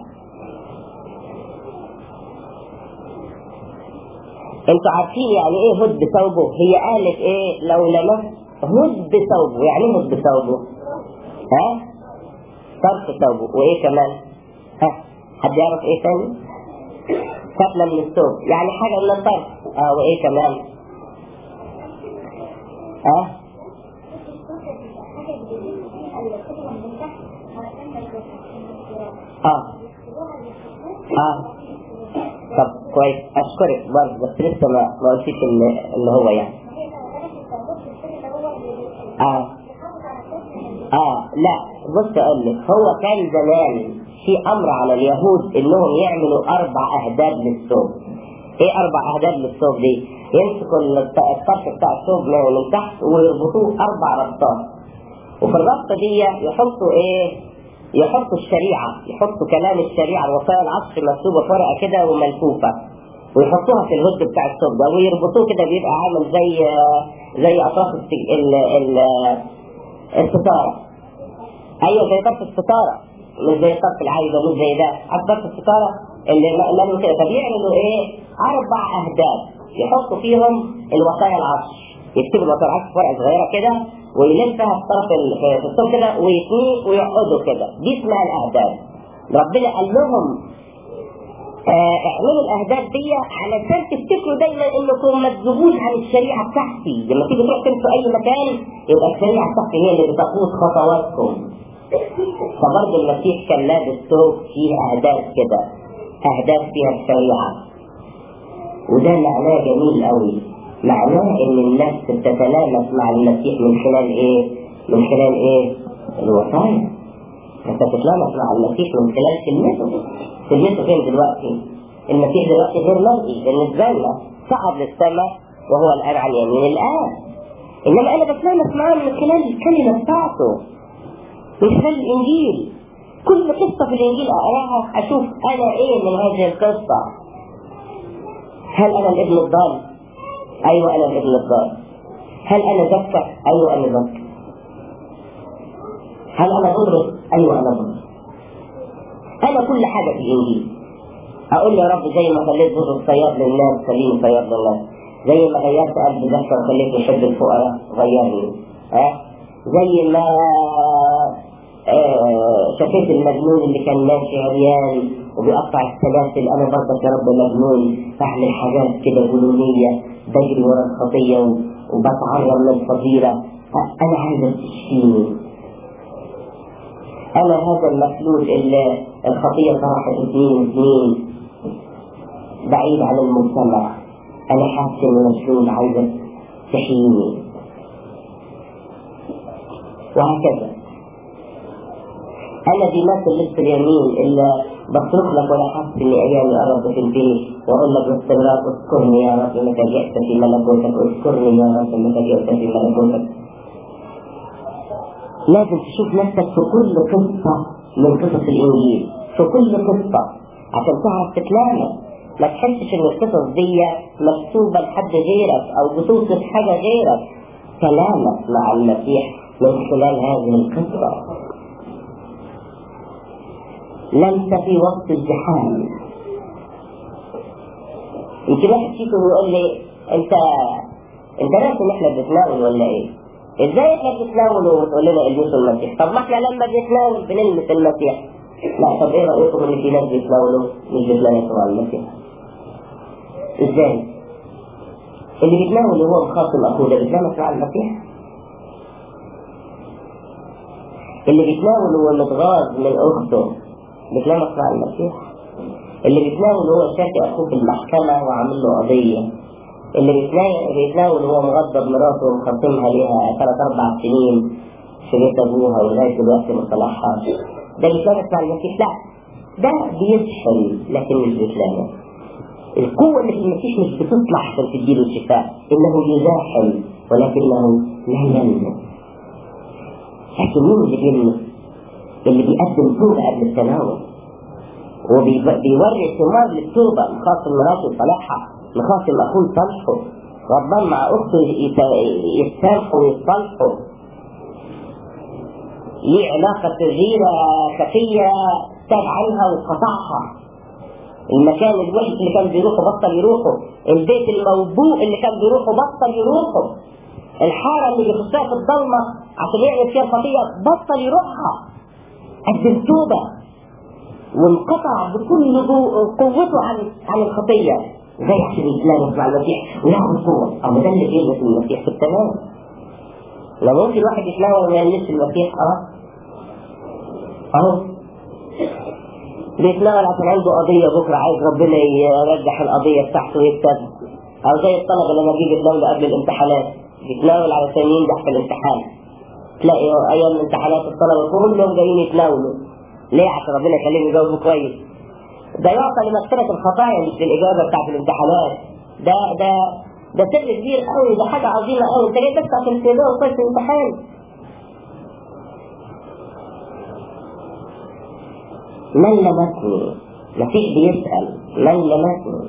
انتوا عارفين يعني ايه هد بثوبه هي قالت ايه لو لمست هد بثوبه يعني ايه هد بثوبه ها طرف ثوبه وايه كمان ها حد يعرف ايه تاني فتلة من الثوب يعني حاجة من الطرف اه وايه كمان اه اه اه طب كويس اشكرك برضه بس لسه ما ما قلتيش اللي, اللي هو يعني اه اه لا بص اقول لك هو كان زمان في امر على اليهود انهم يعملوا اربع اهداب للثوب ايه اربع اهداب للثوب دي يمسكوا الط- الطرف بتاع الثوب من من تحت ويربطوه اربع ربطات وفي الربطه دي يحطوا ايه يحطوا الشريعه يحطوا كلام الشريعه الوصايا العصر مكتوبه في ورقه كده وملفوفه ويحطوها في الهد بتاع الثوب ده ويربطوه كده بيبقى عامل زي زي اطراف السج- ال ال الستاره ايوه زي طرف الستاره مش زي طرف العايده مش زي ده عارف طرف الستاره اللي مقلمه كده فبيعملوا ايه أربع أهداف يحطوا فيهم الوصايا العشر يكتبوا الوصايا العشر في ورقة صغيرة كده ويلفها في طرف ال- في في الصوت كده ويتنيه ويقعدوا كده دي اسمها الأهداف ربنا قال لهم آه، اعملوا الاهداف دي علشان تفتكروا دايما انكم ما تزوجوش عن الشريعه بتاعتي لما تيجي تروح تمشوا اي مكان يبقى الشريعه بتاعتي هي اللي بتقود خطواتكم فبرضه المسيح كان لابس ثوب فيه اهداف كده اهداف فيها الشريعه وده معناه جميل قوي معناه ان النفس بتتلامس مع المسيح من خلال ايه من خلال ايه الوصايا انت بتتلامس مع المسيح من خلال كلمته كلمته فين دلوقتي المسيح دلوقتي غير مرئي بالنسبه لنا صعد للسماء وهو الان عن يمين الان انما انا بتلامس معاه من خلال الكلمه بتاعته من خلال الانجيل كل قصه في الانجيل اقراها اشوف انا ايه من هذه القصه هل انا الابن الضال ايوه انا الابن الضال هل انا زكى ايوه انا زكى هل انا مدرك ايوه انا مدرك انا كل حاجه في الانجيل اقول يا رب زي ما خليت بطرس صياد للناس خليني صياد للناس زي ما غيرت قلب زكى وخليته يحب الفقراء غيرني ها زي ما آه، شفيت المجنون اللي كان ماشي عريان وبيقطع السلاسل انا برضك يا رب مجنون بعمل حاجات كده جنونيه بجري ورا الخطيه و- وبتعرض للفضيله أ- انا عايزك تشفيني انا هذا المفلوج اللي الخطيه طرحت سنين وسنين بعيد عن المجتمع انا حاسس اني مشلول عايزك تحييني وهكذا انا دي مثل لبس اليمين اللي بصرخ لك ولا حاسس ان ايامي قربت تنتهي واقول لك باستمرار اذكرني يا رب انك جئت في ملكوتك اذكرني يا رب انك جئت في ملكوتك لازم تشوف نفسك في كل قصة من قصص الإنجيل في كل قصة عشان تعرف تتلامس ما تحسش إن القصص دي مكتوبة لحد غيرك أو بتوصف حاجة غيرك تلامس مع المسيح من خلال هذه القصة لمس في وسط الزحام يمكن واحد فيكم يقول لي انت انت ناسي ان احنا بنتناول ولا ايه؟ ازاي احنا بنتناول وتقول لنا البسوا المسيح؟ طب ما احنا لما بنتناول بنلمس المسيح. لا طب ايه رايكم ان في ناس بيتناولوا مش بيتلامسوا مع المسيح؟ ازاي؟ اللي بيتناول وهو مخاصم اخوه ده بيتلامس مع المسيح؟ اللي بيتناول وهو متغاظ من اخته بيتلامس مع المسيح؟ اللي بيتناول وهو شاكي اخوه في المحكمه وعامل له قضيه اللي بيتناول بيتناول وهو مغضب مراته ومخاصمها ليها ثلاث اربع سنين في بيت ابوها ولغايه دلوقتي ما صلحها ده بيتلامس مع المسيح لا ده بيسحل لكن مش بيتلامس القوة اللي في المسيح مش بتطلع عشان تديله الشفاء إنه يزاحم ولكنه لا يلمس لكن مين اللي بيلمس؟ اللي بيقدم توبة قبل التناول وبيوري ثمار للتوبة مخاصم مراته يصالحها مخاصم أخوه يصالحه غضبان مع أخته يت- يتصالحوا ويتصالحوا ليه علاقة شريرة خفية تاب عنها وقطعها المكان الوحش اللي كان بيروحه بطل يروحه البيت الموبوء اللي كان بيروحه بطل يروحه الحارة اللي بيخشها في الضلمة عشان يعمل فيها الخطية بطل يروحها قدم توبة وانقطع بكل جو- قوته عن عن الخطية زي عشان يتلامس مع المسيح وياخد قوة أو ده اللي بيلمس المسيح في التمام لو ممكن واحد يتناول وما يلمسش المسيح اه اهو بيتناول عشان عنده قضية بكرة عايز ربنا يرجح القضية بتاعته ويكتب أو زي الطلبة لما بيجي يتناول قبل الامتحانات بيتناول علشان ينجح في الامتحان تلاقي أيام الامتحانات الطلبة كلهم جايين يتناولوا ليه عشان ربنا يخليهم يجاوبوا كويس ده يعطى لمغفرة الخطايا مش للإجابة بتاعت الامتحانات ده ده ده سر كبير قوي ده حاجة عظيمة قوي انت جاي بس عشان تجاوب كويس في الامتحان من لمسني مسيح بيسأل من لمسني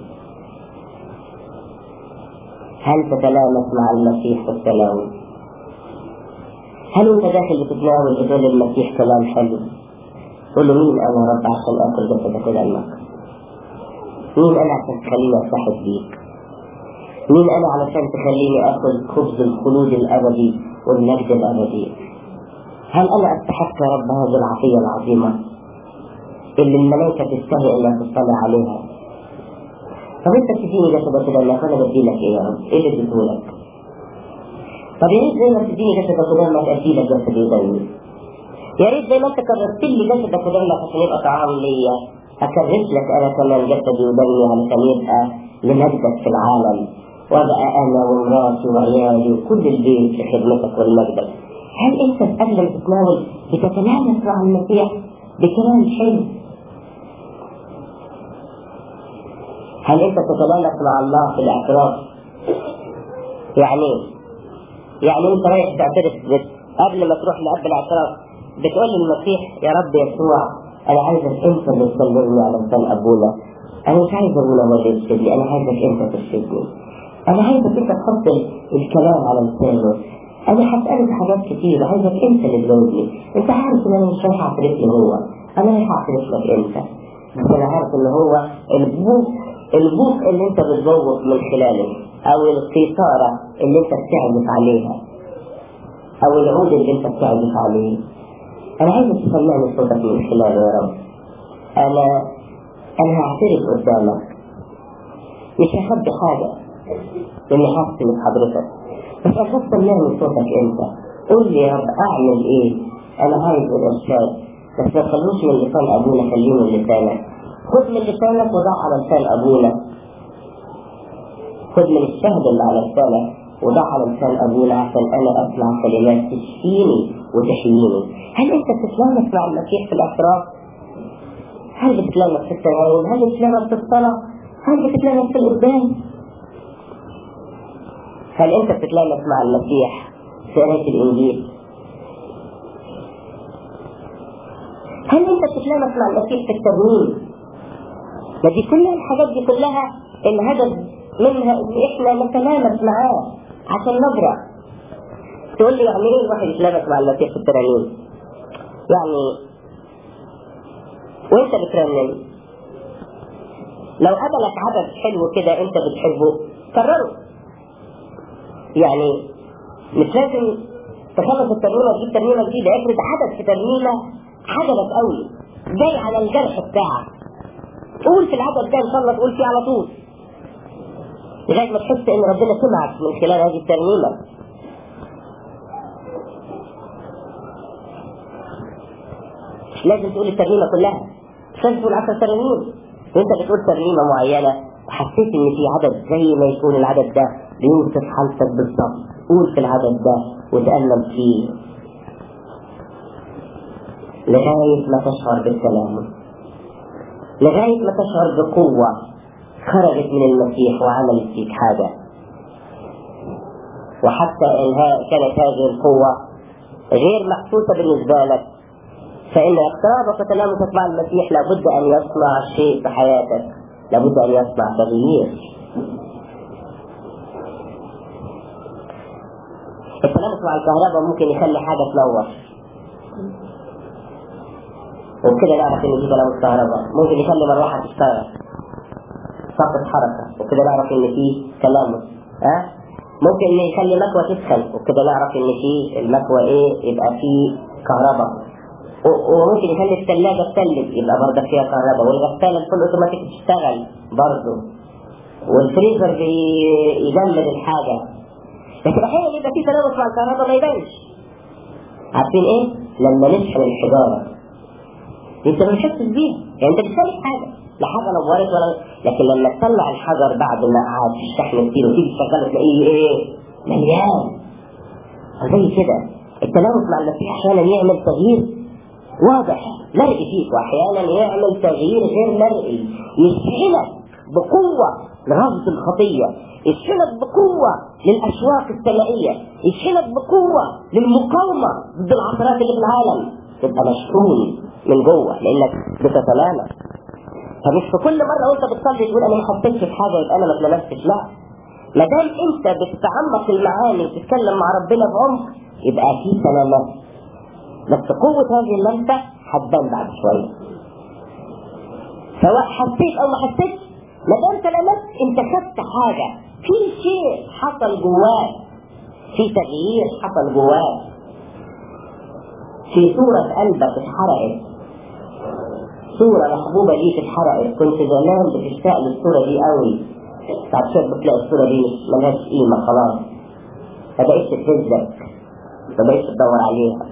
هل تتلامس مع المسيح في التناول هل انت داخل بتتناول بتقول المسيح كلام حلو تقول له مين انا يا رب عشان اكل جسدك ودمك مين أنا عشان تخليني أصاحب بيك مين أنا علشان تخليني آخذ خبز الخلود الأبدي والمجد الأبدي هل أنا أستحق يا رب هذه العطية العظيمة اللي الملائكة تستهي إنها تطلع عليها طب أنت تديني جسدك كده لك أنا بدي لك إيه يا رب؟ إيه اللي اديته لك؟ طب يا ريت زي ما تديني جسدك ودمك أدي لك جسدي ودمي يا ريت زي ما أنت كرست لي جسدك ودمك عشان يبقى طعام ليا أكرس لك أنا كمان جسدي ودمي علشان يبقى لمجدك في العالم وأبقى أنا ومراتي وعيالي وكل البيت لخدمتك ولمجدك هل أنت قبل ما تتناول بتتلامس مع المسيح بكلام حلو؟ هل أنت تتلامس مع الله في الاعتراف؟ يعني إيه؟ يعني أنت رايح تعترف بت... قبل ما تروح لأب الاعتراف بتقول للمسيح يا رب يسوع أنا عايزك أنت اللي تسلمني على لسان أبونا أنا مش عايز أبونا هو اللي يرشدني أنا عايزك أنت ترشدني أنا عايزك أنت تحط الكلام على لسانه أنا هسألك حاجات كتير عايزك أنت اللي تجاوبني أنت عارف إن أنا مش رايح أعترف له هو أنا رايح أعترف لك أنت بس أنا عارف إن هو البوق البوق اللي أنت بتبوق من خلاله أو القيثارة اللي أنت بتعزف عليها أو العود اللي أنت بتعزف عليه أنا عايزك تسمعني صوتك من خلاله يا رب أنا أنا هعترف قدامك مش هخبي حاجة لأني حاسس من حضرتك بس أخاف سمعني صوتك أنت قول لي يا رب أعمل إيه أنا عايز الإرشاد بس ما تخلوش من لسان أبونا خليه من لسانك خد من لسانك وضع على لسان أبونا خد من الشهد اللي على لسانك وضع على لسان أبونا عشان أنا أسمع كلمات تشفيني وتحييني هل أنت بتتلامس مع المسيح في الاعتراف؟ هل بتتلامس في التناول؟ هل بتتلامس في الصلاة؟ هل بتتلامس في القدام؟ هل أنت بتتلامس مع المسيح في قراية الإنجيل؟ هل أنت بتتلامس مع المسيح في الترنيم؟ ما دي كلها الحاجات دي كلها الهدف منها إن إحنا نتلامس معاه عشان نبرع. تقول لي يعني إيه الواحد يتلامس مع المسيح في الترانيم؟ يعني وأنت بترنم لو قابلك عدد حلو كده أنت بتحبه كرره يعني مش لازم تخلص الترنيمة تجيب ترنيمة جديدة افرض عدد في ترنيمة عجبك قوي جاي على الجرح بتاعك قول في العدد ده ان شاء الله تقول فيه على طول لغاية ما تحس ان ربنا سمعك من خلال هذه الترنيمة مش لازم تقول الترنيمة كلها مش لازم تقول عشر ترانيم وانت بتقول ترنيمة معينة وحسيت ان في عدد زي ما يكون العدد ده بيوصف حالتك بالظبط قول في العدد ده وتألم فيه لغاية ما تشعر بالسلام لغاية ما تشعر بقوة خرجت من المسيح وعملت فيك حاجة وحتى إن كانت هذه القوة غير محسوسة بالنسبة لك فإن اقترابك وتلامسك مع المسيح لابد أن يصنع شيء في حياتك لابد أن يصنع تغيير التلامس مع الكهرباء ممكن يخلي حاجة تنور وبكده نعرف ان دي تلامس كهرباء ممكن يخلي مروحة تشتغل فقط حركة وكده نعرف ان في تلامس ها ممكن يخلي مكوى تسخن وكده نعرف ان في المكوى ايه يبقى في كهرباء وممكن يخلي الثلاجة تثلج يبقى برضه فيها كهرباء والغسالة الفول اوتوماتيك تشتغل برضه والفريزر بيجمد الحاجة لكن احيانا يبقى في تلامس مع الكهرباء ما يبانش عارفين ايه؟ لما نشحن الحجارة انت ما بتحسش بيها يعني انت مش شايف حاجه لا حاجه نورت ولا لكن لما تطلع الحجر بعد ما قعد في الشحن كتير وتيجي تشغله تلاقيه ايه؟ مليان زي كده التلامس مع المسيح احيانا يعمل تغيير واضح مرئي فيك واحيانا يعمل تغيير غير مرئي يشحنك بقوه لرفض الخطيه يشحنك بقوه للاشواق السمائيه يشحنك بقوه للمقاومه ضد العثرات اللي في العالم تبقى مشحون من جوه لانك بتتلامس فمش في كل مره وانت بتصلي تقول انا ما حسيتش في حاجه يبقى انا ما اتلمستش لا ما دام انت بتتعمق المعاني وتتكلم مع ربنا بعمق يبقى في سلامات بس قوه هذه اللمسه هتبان بعد شويه سواء حسيت او ما حسيتش ما دام تلامست انت خدت حاجه في شيء حصل جواك في تغيير حصل جواك في صورة قلبك اتحرقت صورة محبوبة ليك اتحرقت كنت زمان بتشتاق للصورة دي قوي بعد شوية بتلاقي الصورة دي ملهاش قيمة خلاص ما بقتش تهزك ما بقتش تدور عليها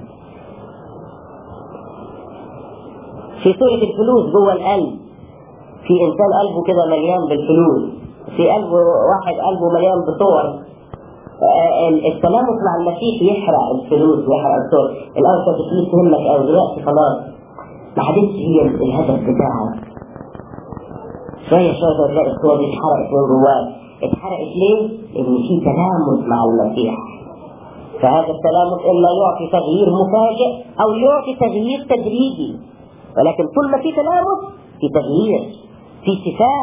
في صورة الفلوس جوه القلب في إنسان قلبه كده مليان بالفلوس في قلبه واحد قلبه مليان بصور التلامس مع المسيح يحرق الفلوس ويحرق الصور الأول كانت الفلوس تهمك أوي دلوقتي خلاص ما حدش هي الهدف بتاعها شوية شوية تلاقي الصور دي اتحرقت من جواك اتحرقت ليه؟ لأن في تلامس مع المسيح فهذا التلامس إما يعطي تغيير مفاجئ أو يعطي تغيير تدريجي ولكن طول ما في تلامس في تغيير في شفاء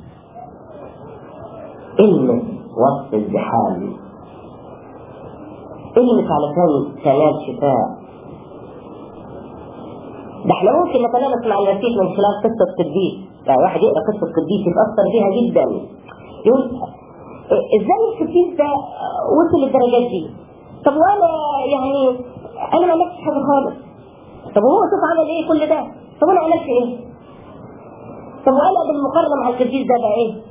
المس وسط الزحام المس علشان تنال شفاء ده احنا ممكن نتلامس مع المسيح من خلال قصة قديس يعني واحد يقرا قصة قديس يتأثر بيها جدا يقول ازاي القديس ده وصل للدرجات دي طب وانا يعني انا ما عملتش حاجة خالص طب وهو شوف عمل ايه كل ده طب انا عملت ايه طب وانا بالمقارنه مع القديس ده بقى ايه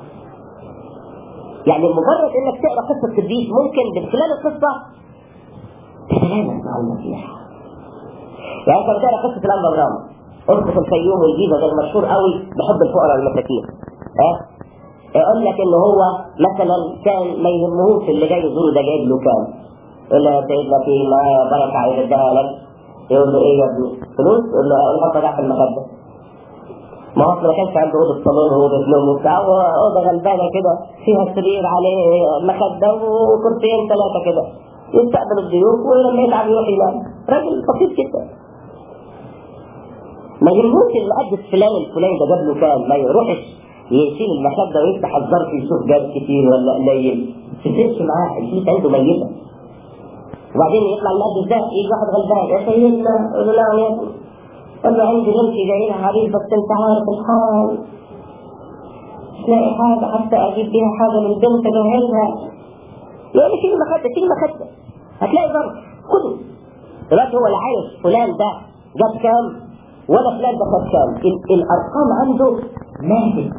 يعني مجرد انك تقرا قصه قديس ممكن من خلال القصه تتلامس مع المسيح يعني انت بتقرا قصه الانبا ابراهيم اسقف الفيوم والجيزه ده المشهور قوي بحب الفقراء والمساكين ها يقول لك ان هو مثلا كان ما يهمهوش اللي جاي يزوره ده جايب له كام يقول له يا سيدنا في معايا بركه عايز اديها لك يقول له ايه يا ابني فلوس يقول له نحط ده في المخده ما هو ما كانش عنده اوضه صالون واوضه نوم وبتاع اوضه غلبانه كده فيها سرير عليه مخده وكرسيين ثلاثه كده يستقبل الضيوف ولما يتعب يروح ينام راجل بسيط جدا ما يهموش اللي قد فلان الفلاني ده جاب له كام ما يروحش يشيل المخده ويفتح الظرف يشوف جاب كتير ولا قليل ما تفرقش معاه الفلوس عنده ميته وبعدين يطلع المقدس ده يجي واحد غلبان يا سيدنا يقول له نعم يا ابني قال له عندي بنتي جاي لها عريس بس انت عارف الحال مش لاقي حاجه حتى اجيب بيها حاجه للبنت اجهزها يقول لي شيل المخده شيل المخده هتلاقي ظرف خده دلوقتي هو اللي عارف فلان ده جاب كام ولا فلان ده خد كام الارقام عنده ماتت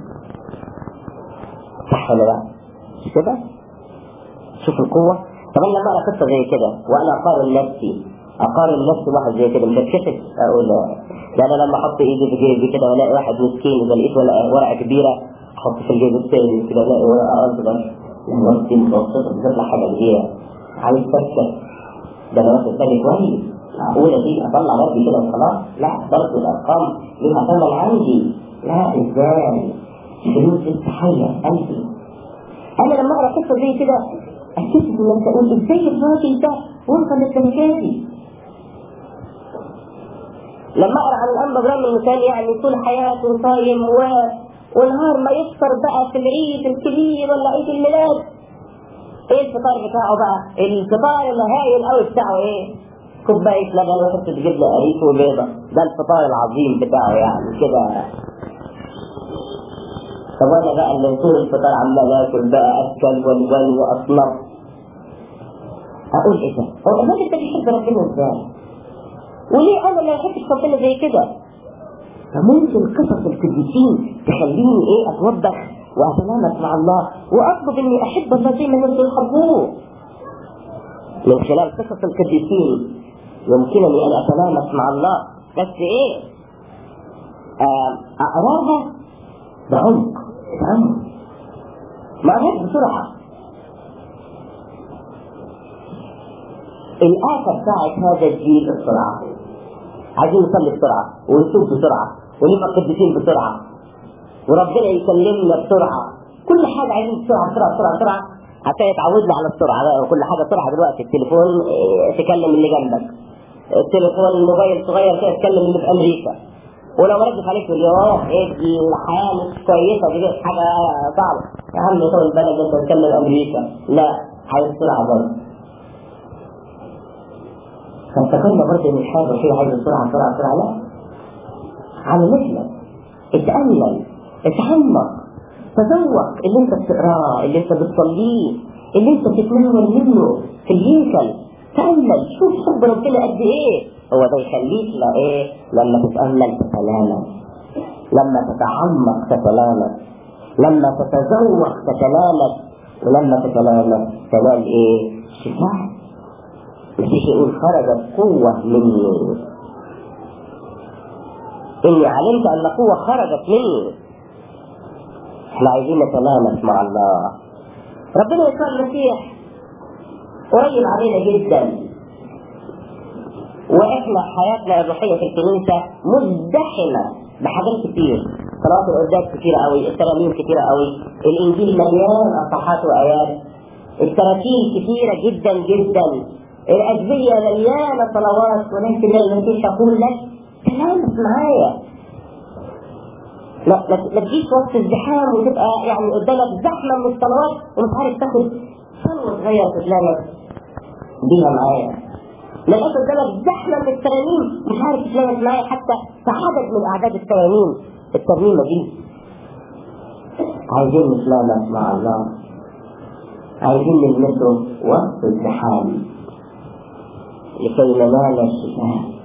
صح ولا لا؟ مش كده؟ شوف القوه طب انا لما اقرا قصه زي كده وانا اقارن نفسي اقارن نفسي بواحد زي كده مش هتكسف اقول لا انا لما احط ايدي في جيبي كده والاقي واحد مسكين اذا لقيت ورقه كبيره احط في الجيب الثاني كده الاقي ورقه اصغر ورقتي متوسطه بتطلع حاجه كبيره عايز فكه ده انا واخد بالي كويس معقوله دي اطلع ربي كده وخلاص لا برضه الارقام ليها ثمن عندي لا ازاي فلوس لسه حيه قلبي انا لما اقرا قصه زي كده اكتشف ان انت اقول ازاي الراجل ده وصل للدرجات دي لما اقرا عن الانبا ابراهيم المثال يعني طول حياته صايم و... ونهار ما يفطر بقى في العيد الكبير ولا عيد الميلاد ايه الفطار بتاعه بقى؟ الفطار الهايل قوي بتاعه ايه؟ كوباية لبن وحطة جبنة قريش وبيضة ده الفطار العظيم بتاعه يعني كده طب انا بقى اللي طول الفطار عمال اكل بقى اكل والول واصنف اقول ايه ده؟ هو الراجل ده بيحب ربنا ازاي؟ وليه انا ما بحبش ربنا زي كده؟ فممكن قصص القديسين تخليني ايه اتوبخ واتلامس مع الله واطلب اني احب الله زي ما الناس يحبوه. من خلال قصص القديسين يمكنني ان اتلامس مع الله بس ايه؟ اقراها بعمق بعمق ما اقراش بسرعه الآفة بتاعت هذا الجيل السرعة عايزين نصلي بسرعة ونشوف بسرعة ونبقى قديسين بسرعة وربنا يكلمنا بسرعة كل حاجة عايزين بسرعة بسرعة بسرعة بسرعة حتى يتعودنا على السرعة بقى وكل حاجة بسرعة دلوقتي التليفون إيه، تكلم اللي جنبك التليفون الموبايل صغير كده تكلم اللي في أمريكا ولو ردت عليك تقول اه ايه دي الحياة مش كويسة دي حاجة صعبة يا عم طول البلد انت تكلم أمريكا لا عايز سرعة برضه فافتكرنا برضه ان الحياه الروحيه عايزه بسرعه بسرعه بسرعه لا على مثلك اتأمل اتعمق تذوق اللي انت بتقراه اللي انت بتصليه اللي انت بتتناول منه في الهيكل تأمل شوف حب ربنا قد ايه هو ده يخليك لا ايه لما تتأمل تتلامس لما تتعمق تتلامس لما تتذوق تتلامس ولما تتلامس تنال ايه شفاء المسيح يقول خرجت قوة مني إني علمت أن قوة خرجت مني احنا عايزين نتلامس مع الله ربنا يسوع المسيح قريب علينا جدا واحنا حياتنا الروحيه في الكنيسه مزدحمه بحاجات كتير صلاه القداس كتيره قوي الترانيم كتيره قوي الانجيل مليان اصحاحات وايات التراكيب كتيره جدا جدا الأجبية مليانة صلوات ولكن المسيح يقول لك تلامس معايا لا ما تجيش وسط الزحام وتبقى يعني قدامك زحمة من الصلوات ومش عارف تاخد صلوة صغيرة تتلامس بيها معايا ما لقيت قدامك زحمة من الترانيم مش عارف تتلامس معايا حتى في عدد من أعداد الترانيم الترنيمة دي عايزين نتلامس مع الله عايزين نلمسه وسط الزحام لكي ننال الشفاء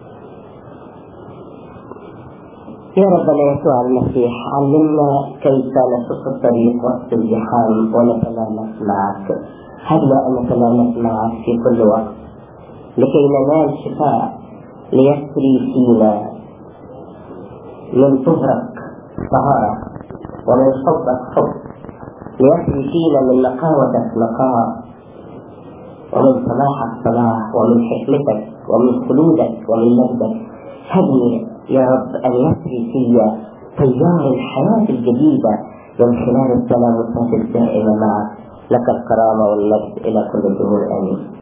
يا ربنا يسوع المسيح علمنا كيف نسلك الطريق وسط الزحام ونتلامس معك هبنا ان نتلامس معك في كل وقت لكي ننال شفاء ليسري فينا من طهرك طهارة ومن حبك حب ليسري فينا من نقاوتك نقاوة ومن صلاحك صلاح ومن حكمتك ومن خلودك ومن مجدك هبني يا رب أن يسري في تيار الحياة الجديدة من خلال التلامسات الدائمة معك لك الكرامة والمجد إلى كل الدهور آمين